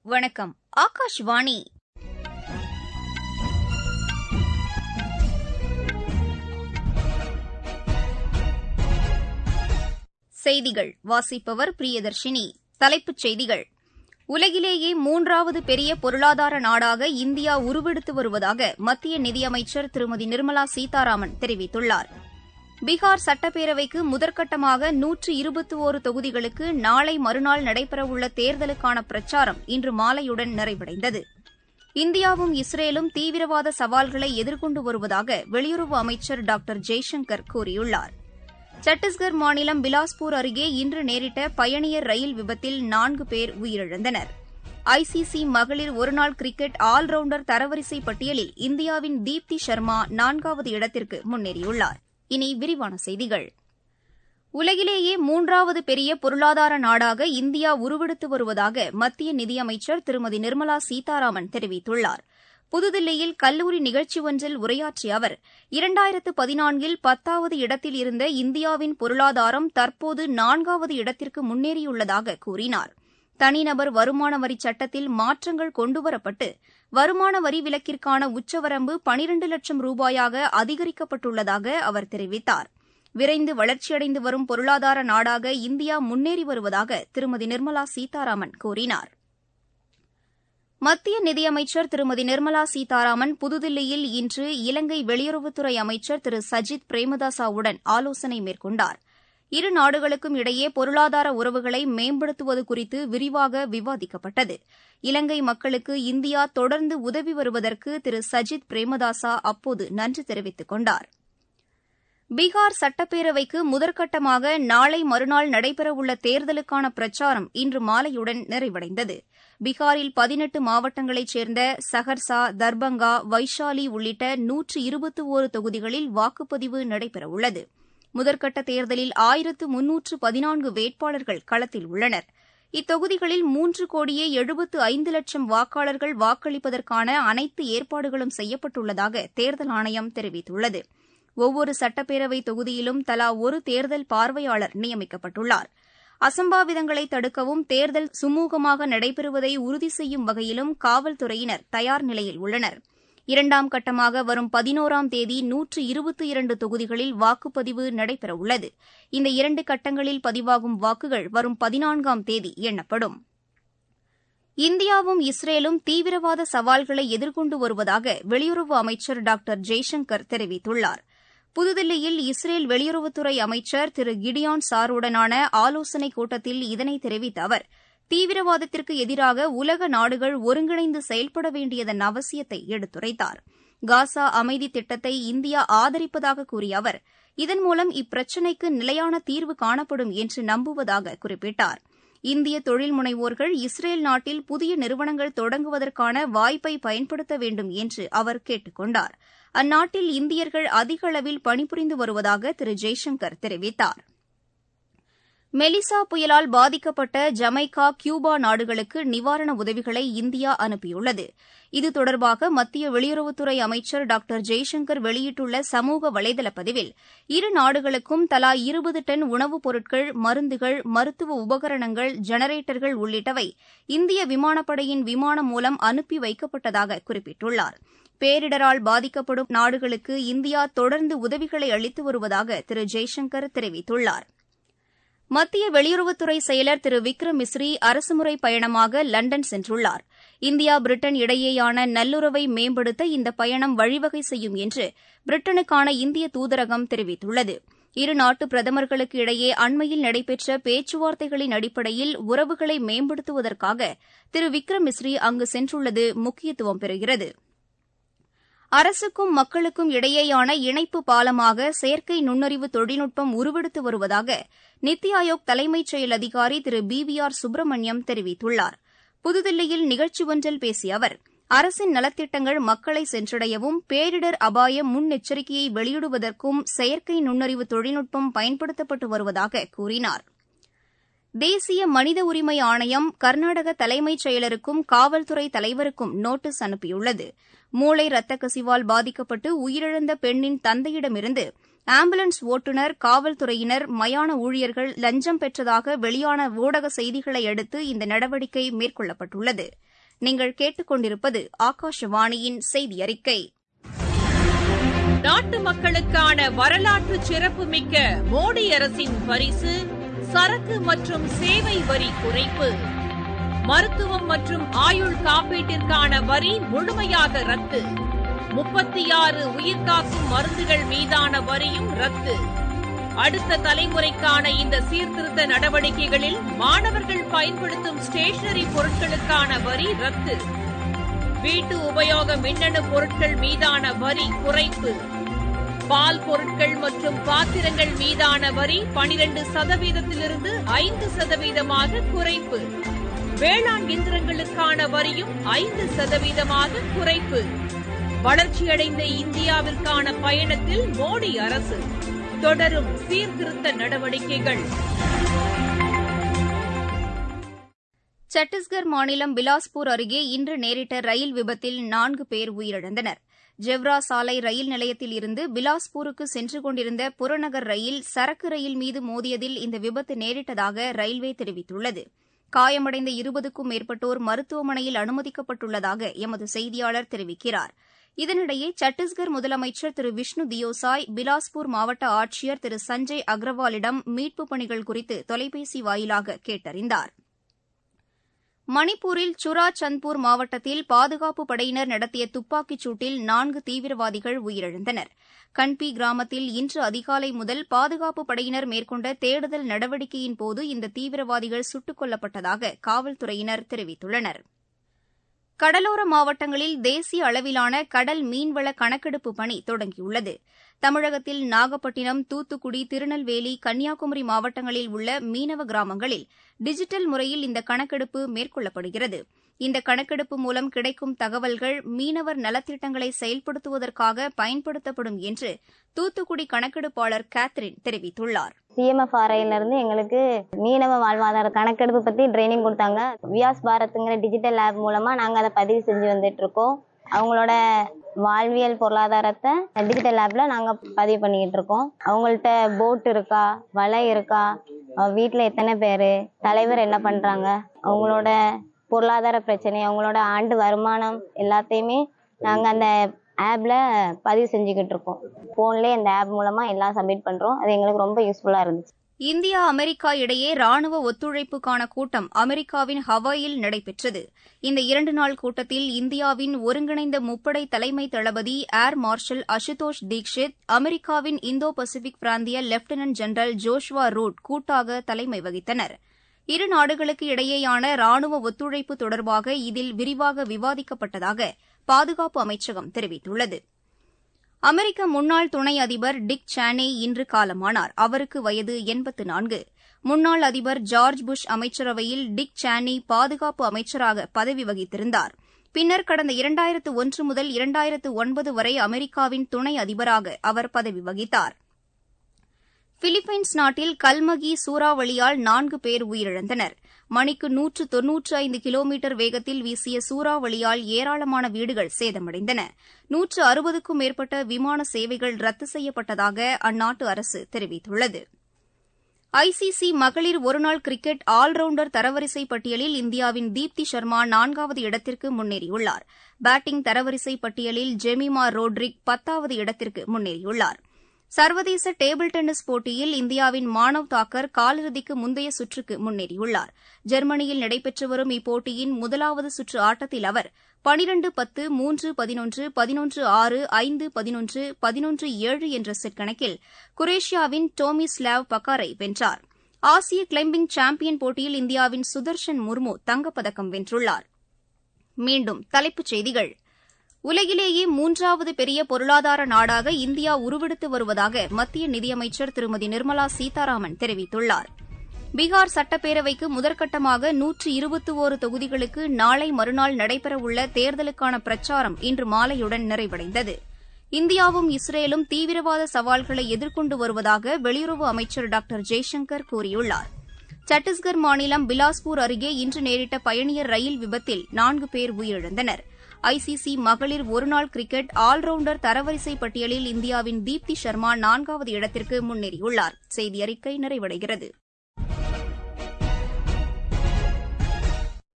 வணக்கம் ஆகாஷ்வாணி செய்திகள் வாசிப்பவர் பிரியதர்ஷினி தலைப்புச் செய்திகள் உலகிலேயே மூன்றாவது பெரிய பொருளாதார நாடாக இந்தியா உருவெடுத்து வருவதாக மத்திய நிதியமைச்சர் திருமதி நிர்மலா சீதாராமன் தெரிவித்துள்ளார் பீகார் சட்டப்பேரவைக்கு முதற்கட்டமாக நூற்று இருபத்தி ஒரு தொகுதிகளுக்கு நாளை மறுநாள் நடைபெறவுள்ள தேர்தலுக்கான பிரச்சாரம் இன்று மாலையுடன் நிறைவடைந்தது இந்தியாவும் இஸ்ரேலும் தீவிரவாத சவால்களை எதிர்கொண்டு வருவதாக வெளியுறவு அமைச்சர் டாக்டர் ஜெய்சங்கர் கூறியுள்ளார் சத்தீஸ்கர் மாநிலம் பிலாஸ்பூர் அருகே இன்று நேரிட்ட பயணியர் ரயில் விபத்தில் நான்கு பேர் உயிரிழந்தனர் ஐசிசி மகளிர் ஒருநாள் கிரிக்கெட் ஆல்ரவுண்டர் தரவரிசை பட்டியலில் இந்தியாவின் தீப்தி சர்மா நான்காவது இடத்திற்கு முன்னேறியுள்ளார் இனி விரிவான செய்திகள் உலகிலேயே மூன்றாவது பெரிய பொருளாதார நாடாக இந்தியா உருவெடுத்து வருவதாக மத்திய நிதியமைச்சர் திருமதி நிர்மலா சீதாராமன் தெரிவித்துள்ளார் புதுதில்லியில் கல்லூரி நிகழ்ச்சி ஒன்றில் உரையாற்றிய அவர் இரண்டாயிரத்து பதினான்கில் பத்தாவது இடத்தில் இருந்த இந்தியாவின் பொருளாதாரம் தற்போது நான்காவது இடத்திற்கு முன்னேறியுள்ளதாக கூறினார் தனிநபர் வருமான வரி சட்டத்தில் மாற்றங்கள் கொண்டுவரப்பட்டு வருமான வரி விலக்கிற்கான உச்சவரம்பு பனிரண்டு லட்சம் ரூபாயாக அதிகரிக்கப்பட்டுள்ளதாக அவர் தெரிவித்தார் விரைந்து வளர்ச்சியடைந்து வரும் பொருளாதார நாடாக இந்தியா முன்னேறி வருவதாக திருமதி நிர்மலா சீதாராமன் கூறினார் மத்திய நிதியமைச்சர் திருமதி நிர்மலா சீதாராமன் புதுதில்லியில் இன்று இலங்கை வெளியுறவுத்துறை அமைச்சர் திரு சஜித் பிரேமதாசாவுடன் ஆலோசனை மேற்கொண்டார் இரு நாடுகளுக்கும் இடையே பொருளாதார உறவுகளை மேம்படுத்துவது குறித்து விரிவாக விவாதிக்கப்பட்டது இலங்கை மக்களுக்கு இந்தியா தொடர்ந்து உதவி வருவதற்கு திரு சஜித் பிரேமதாசா அப்போது நன்றி தெரிவித்துக் கொண்டார் பீகார் சட்டப்பேரவைக்கு முதற்கட்டமாக நாளை மறுநாள் நடைபெறவுள்ள தேர்தலுக்கான பிரச்சாரம் இன்று மாலையுடன் நிறைவடைந்தது பீகாரில் பதினெட்டு மாவட்டங்களைச் சேர்ந்த சஹர்சா தர்பங்கா வைஷாலி உள்ளிட்ட நூற்று இருபத்தி ஒரு தொகுதிகளில் வாக்குப்பதிவு நடைபெறவுள்ளது முதற்கட்ட தேர்தலில் ஆயிரத்து முன்னூற்று பதினான்கு வேட்பாளர்கள் களத்தில் உள்ளனர் இத்தொகுதிகளில் மூன்று கோடியே எழுபத்து ஐந்து லட்சம் வாக்காளர்கள் வாக்களிப்பதற்கான அனைத்து ஏற்பாடுகளும் செய்யப்பட்டுள்ளதாக தேர்தல் ஆணையம் தெரிவித்துள்ளது ஒவ்வொரு சட்டப்பேரவை தொகுதியிலும் தலா ஒரு தேர்தல் பார்வையாளர் நியமிக்கப்பட்டுள்ளார் அசம்பாவிதங்களை தடுக்கவும் தேர்தல் சுமூகமாக நடைபெறுவதை உறுதி செய்யும் வகையிலும் காவல்துறையினர் தயார் நிலையில் உள்ளனர் இரண்டாம் கட்டமாக வரும் பதினோராம் தேதி நூற்று இருபத்தி இரண்டு தொகுதிகளில் வாக்குப்பதிவு நடைபெறவுள்ளது இந்த இரண்டு கட்டங்களில் பதிவாகும் வாக்குகள் வரும் பதினான்காம் தேதி எண்ணப்படும் இந்தியாவும் இஸ்ரேலும் தீவிரவாத சவால்களை எதிர்கொண்டு வருவதாக வெளியுறவு அமைச்சர் டாக்டர் ஜெய்சங்கர் தெரிவித்துள்ளார் புதுதில்லியில் இஸ்ரேல் வெளியுறவுத்துறை அமைச்சர் திரு கிடியான் சாருடனான ஆலோசனைக் கூட்டத்தில் இதனை தெரிவித்த அவர் தீவிரவாதத்திற்கு எதிராக உலக நாடுகள் ஒருங்கிணைந்து செயல்பட வேண்டியதன் அவசியத்தை எடுத்துரைத்தார் காசா அமைதி திட்டத்தை இந்தியா ஆதரிப்பதாக கூறிய அவர் இதன் மூலம் இப்பிரச்சினைக்கு நிலையான தீர்வு காணப்படும் என்று நம்புவதாக குறிப்பிட்டார் இந்திய தொழில் முனைவோர்கள் இஸ்ரேல் நாட்டில் புதிய நிறுவனங்கள் தொடங்குவதற்கான வாய்ப்பை பயன்படுத்த வேண்டும் என்று அவர் கேட்டுக் கொண்டார் அந்நாட்டில் இந்தியர்கள் அதிக அளவில் பணிபுரிந்து வருவதாக திரு ஜெய்சங்கர் தெரிவித்தார் மெலிசா புயலால் பாதிக்கப்பட்ட ஜமைக்கா கியூபா நாடுகளுக்கு நிவாரண உதவிகளை இந்தியா அனுப்பியுள்ளது இது தொடர்பாக மத்திய வெளியுறவுத்துறை அமைச்சர் டாக்டர் ஜெய்சங்கர் வெளியிட்டுள்ள சமூக வலைதள பதிவில் இரு நாடுகளுக்கும் தலா இருபது டன் உணவுப் பொருட்கள் மருந்துகள் மருத்துவ உபகரணங்கள் ஜெனரேட்டர்கள் உள்ளிட்டவை இந்திய விமானப்படையின் விமானம் மூலம் அனுப்பி வைக்கப்பட்டதாக குறிப்பிட்டுள்ளார் பேரிடரால் பாதிக்கப்படும் நாடுகளுக்கு இந்தியா தொடர்ந்து உதவிகளை அளித்து வருவதாக திரு ஜெய்சங்கர் தெரிவித்துள்ளார் மத்திய வெளியுறவுத்துறை செயலர் திரு விக்ரம் மிஸ்ரி அரசுமுறை பயணமாக லண்டன் சென்றுள்ளார் இந்தியா பிரிட்டன் இடையேயான நல்லுறவை மேம்படுத்த இந்த பயணம் வழிவகை செய்யும் என்று பிரிட்டனுக்கான இந்திய தூதரகம் தெரிவித்துள்ளது இரு நாட்டு பிரதமர்களுக்கு இடையே அண்மையில் நடைபெற்ற பேச்சுவார்த்தைகளின் அடிப்படையில் உறவுகளை மேம்படுத்துவதற்காக திரு விக்ரம் மிஸ்ரி அங்கு சென்றுள்ளது முக்கியத்துவம் பெறுகிறது அரசுக்கும் மக்களுக்கும் இடையேயான இணைப்பு பாலமாக செயற்கை நுண்ணறிவு தொழில்நுட்பம் உருவெடுத்து வருவதாக நித்தி ஆயோக் தலைமைச் செயல் அதிகாரி திரு பி வி ஆர் சுப்பிரமணியம் தெரிவித்துள்ளார் புதுதில்லியில் நிகழ்ச்சி ஒன்றில் பேசிய அவர் அரசின் நலத்திட்டங்கள் மக்களை சென்றடையவும் பேரிடர் அபாய முன்னெச்சரிக்கையை வெளியிடுவதற்கும் செயற்கை நுண்ணறிவு தொழில்நுட்பம் பயன்படுத்தப்பட்டு வருவதாக கூறினார் தேசிய மனித உரிமை ஆணையம் கர்நாடக தலைமைச் செயலருக்கும் காவல்துறை தலைவருக்கும் நோட்டீஸ் அனுப்பியுள்ளது மூளை ரத்த கசிவால் பாதிக்கப்பட்டு உயிரிழந்த பெண்ணின் தந்தையிடமிருந்து ஆம்புலன்ஸ் ஓட்டுநர் காவல்துறையினர் மயான ஊழியர்கள் லஞ்சம் பெற்றதாக வெளியான ஊடக செய்திகளை அடுத்து இந்த நடவடிக்கை மேற்கொள்ளப்பட்டுள்ளது நீங்கள் கேட்டுக்கொண்டிருப்பது ஆகாஷவாணியின் செய்தி அறிக்கை நாட்டு மக்களுக்கான வரலாற்று சிறப்புமிக்க மோடி அரசின் பரிசு சரக்கு மற்றும் சேவை வரி குறைப்பு மருத்துவம் மற்றும் ஆயுள் காப்பீட்டிற்கான வரி முழுமையாக ரத்து முப்பத்தி ஆறு உயிர்காக்கும் மருந்துகள் மீதான வரியும் ரத்து அடுத்த தலைமுறைக்கான இந்த சீர்திருத்த நடவடிக்கைகளில் மாணவர்கள் பயன்படுத்தும் ஸ்டேஷனரி பொருட்களுக்கான வரி ரத்து வீட்டு உபயோக மின்னணு பொருட்கள் மீதான வரி குறைப்பு பால் பொருட்கள் மற்றும் பாத்திரங்கள் மீதான வரி பனிரண்டு சதவீதத்திலிருந்து ஐந்து சதவீதமாக குறைப்பு வேளாண் இயந்திரங்களுக்கான வரியும் ஐந்து சதவீதமாக குறைப்பு வளர்ச்சியடைந்த இந்தியாவிற்கான பயணத்தில் மோடி அரசு தொடரும் சீர்திருத்த நடவடிக்கைகள் சத்தீஸ்கர் மாநிலம் பிலாஸ்பூர் அருகே இன்று நேரிட்ட ரயில் விபத்தில் நான்கு பேர் உயிரிழந்தனர் ஜெவ்ரா சாலை ரயில் நிலையத்தில் இருந்து பிலாஸ்பூருக்கு சென்று கொண்டிருந்த புறநகர் ரயில் சரக்கு ரயில் மீது மோதியதில் இந்த விபத்து நேரிட்டதாக ரயில்வே தெரிவித்துள்ளது காயமடைந்த இருபதுக்கும் மேற்பட்டோர் மருத்துவமனையில் அனுமதிக்கப்பட்டுள்ளதாக எமது செய்தியாளர் தெரிவிக்கிறார் இதனிடையே சத்தீஸ்கர் முதலமைச்சர் திரு விஷ்ணு தியோசாய் பிலாஸ்பூர் மாவட்ட ஆட்சியர் திரு சஞ்சய் அக்ரவாலிடம் மீட்புப் பணிகள் குறித்து தொலைபேசி வாயிலாக கேட்டறிந்தார் மணிப்பூரில் சுரா சந்த்பூர் மாவட்டத்தில் பாதுகாப்புப் படையினர் நடத்திய துப்பாக்கிச் சூட்டில் நான்கு தீவிரவாதிகள் உயிரிழந்தனர் கன்பி கிராமத்தில் இன்று அதிகாலை முதல் பாதுகாப்புப் படையினர் மேற்கொண்ட தேடுதல் நடவடிக்கையின்போது இந்த தீவிரவாதிகள் சுட்டுக் கொல்லப்பட்டதாக காவல்துறையினர் தெரிவித்துள்ளனா் கடலோர மாவட்டங்களில் தேசிய அளவிலான கடல் மீன்வள கணக்கெடுப்பு பணி தொடங்கியுள்ளது தமிழகத்தில் நாகப்பட்டினம் தூத்துக்குடி திருநெல்வேலி கன்னியாகுமரி மாவட்டங்களில் உள்ள மீனவ கிராமங்களில் டிஜிட்டல் முறையில் இந்த கணக்கெடுப்பு மேற்கொள்ளப்படுகிறது இந்த கணக்கெடுப்பு மூலம் கிடைக்கும் தகவல்கள் மீனவர் நலத்திட்டங்களை செயல்படுத்துவதற்காக பயன்படுத்தப்படும் என்று தூத்துக்குடி கணக்கெடுப்பாளர் கேத்ரின் தெரிவித்துள்ளார் சிஎம்எஃப்ஆர்ஐல இருந்து எங்களுக்கு மீனவ வாழ்வாதார கணக்கெடுப்பு பத்தி ட்ரைனிங் கொடுத்தாங்க வியாஸ் பாரத்ங்கிற டிஜிட்டல் ஆப் மூலமா நாங்க அதை பதிவு செஞ்சு வந்துட்டு இருக்கோம் அவங்களோட வாழ்வியல் பொருளாதாரத்தை டிஜிட்டல் ஆப்ல நாங்க பதிவு பண்ணிக்கிட்டு இருக்கோம் அவங்கள்ட்ட போட் இருக்கா வலை இருக்கா வீட்டில் எத்தனை பேர் தலைவர் என்ன பண்றாங்க அவங்களோட பொருளாதார பிரச்சனை அவங்களோட ஆண்டு வருமானம் எல்லாத்தையுமே நாங்கள் அந்த ஆப்ல பதிவு செஞ்சுக்கிட்டு இருக்கோம் ஃபோன்லேயே அந்த ஆப் மூலமா எல்லாம் சப்மிட் பண்றோம் அது எங்களுக்கு ரொம்ப யூஸ்ஃபுல்லா இருந்துச்சு இந்தியா அமெரிக்கா இடையே ராணுவ ஒத்துழைப்புக்கான கூட்டம் அமெரிக்காவின் ஹவாயில் நடைபெற்றது இந்த இரண்டு நாள் கூட்டத்தில் இந்தியாவின் ஒருங்கிணைந்த முப்படை தலைமை தளபதி ஏர் மார்ஷல் அசுதோஷ் தீக்ஷித் அமெரிக்காவின் இந்தோ பசிபிக் பிராந்திய லெப்டினன்ட் ஜெனரல் ஜோஷ்வா ரூட் கூட்டாக தலைமை வகித்தனர் இரு நாடுகளுக்கு இடையேயான ராணுவ ஒத்துழைப்பு தொடர்பாக இதில் விரிவாக விவாதிக்கப்பட்டதாக பாதுகாப்பு அமைச்சகம் தெரிவித்துள்ளது அமெரிக்க முன்னாள் துணை அதிபர் டிக் சேனே இன்று காலமானார் அவருக்கு வயது எண்பத்து நான்கு முன்னாள் அதிபர் ஜார்ஜ் புஷ் அமைச்சரவையில் டிக் சேனி பாதுகாப்பு அமைச்சராக பதவி வகித்திருந்தார் பின்னர் கடந்த இரண்டாயிரத்து ஒன்று முதல் இரண்டாயிரத்து ஒன்பது வரை அமெரிக்காவின் துணை அதிபராக அவர் பதவி வகித்தார் பிலிப்பைன்ஸ் நாட்டில் கல்மகி சூறாவளியால் நான்கு பேர் உயிரிழந்தனர் மணிக்கு நூற்று தொன்னூற்று ஐந்து கிலோமீட்டர் வேகத்தில் வீசிய சூறாவளியால் ஏராளமான வீடுகள் சேதமடைந்தன நூற்று அறுபதுக்கும் மேற்பட்ட விமான சேவைகள் ரத்து செய்யப்பட்டதாக அந்நாட்டு அரசு தெரிவித்துள்ளது ஐசிசி மகளிர் ஒருநாள் கிரிக்கெட் ஆல்ரவுண்டர் தரவரிசை பட்டியலில் இந்தியாவின் தீப்தி சர்மா நான்காவது இடத்திற்கு முன்னேறியுள்ளார் பேட்டிங் தரவரிசை பட்டியலில் ஜெமிமா ரோட்ரிக் பத்தாவது இடத்திற்கு முன்னேறியுள்ளாா் சர்வதேச டேபிள் டென்னிஸ் போட்டியில் இந்தியாவின் மானவ் தாக்கர் காலிறுதிக்கு முந்தைய சுற்றுக்கு முன்னேறியுள்ளார் ஜெர்மனியில் நடைபெற்று வரும் இப்போட்டியின் முதலாவது சுற்று ஆட்டத்தில் அவர் பனிரண்டு பத்து மூன்று பதினொன்று பதினொன்று ஆறு ஐந்து பதினொன்று பதினொன்று ஏழு என்ற செட் கணக்கில் குரேஷியாவின் டோமிஸ்லாவ் பக்காரை வென்றார் ஆசிய கிளைம்பிங் சாம்பியன் போட்டியில் இந்தியாவின் சுதர்ஷன் முர்மு தங்கப்பதக்கம் வென்றுள்ளார் மீண்டும் தலைப்புச் செய்திகள் உலகிலேயே மூன்றாவது பெரிய பொருளாதார நாடாக இந்தியா உருவெடுத்து வருவதாக மத்திய நிதியமைச்சர் திருமதி நிர்மலா சீதாராமன் தெரிவித்துள்ளார் பீகார் சட்டப்பேரவைக்கு முதற்கட்டமாக நூற்று இருபத்தி ஒரு தொகுதிகளுக்கு நாளை மறுநாள் நடைபெறவுள்ள தேர்தலுக்கான பிரச்சாரம் இன்று மாலையுடன் நிறைவடைந்தது இந்தியாவும் இஸ்ரேலும் தீவிரவாத சவால்களை எதிர்கொண்டு வருவதாக வெளியுறவு அமைச்சர் டாக்டர் ஜெய்சங்கர் கூறியுள்ளார் சத்தீஸ்கர் மாநிலம் பிலாஸ்பூர் அருகே இன்று நேரிட்ட பயணியர் ரயில் விபத்தில் நான்கு பேர் உயிரிழந்தனர் ஐசிசி மகளிர் ஒருநாள் கிரிக்கெட் ஆல்ரவுண்டர் தரவரிசை பட்டியலில் இந்தியாவின் தீப்தி சர்மா நான்காவது இடத்திற்கு முன்னேறியுள்ளார் செய்தி அறிக்கை நிறைவடைகிறது